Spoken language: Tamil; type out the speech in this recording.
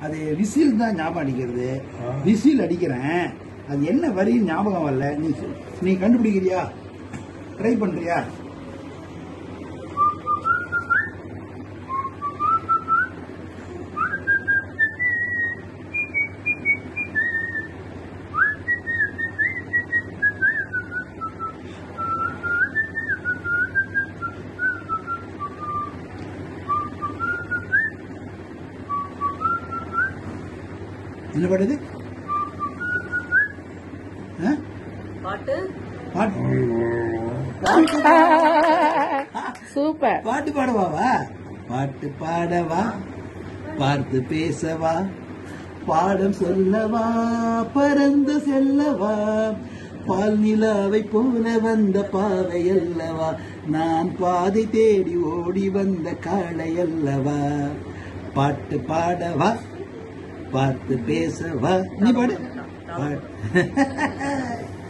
அது விசில் தான் ஞாபகம் அடிக்கிறது விசில் அடிக்கிறேன் அது என்ன வரி ஞாபகம் வரல நீ சொல். நீ கண்டுபிடிக்கிறியா ட்ரை பண்றியா என்ன பாடுது ஆ? பாட்டு பாட்டு சூப்பர் பாட்டு பாடவாவா பாட்டு பாடவா பார்த்து பேசவா பாடம் சொல்லவா பறந்து செல்லவா பால் நிலாவை போல வந்த பாவை அல்லவா நான் பாதை தேடி ஓடி வந்த காளை அல்லவா பாட்டு பாடவா பார்த்து பேசவா நீ பாடு பாட்டு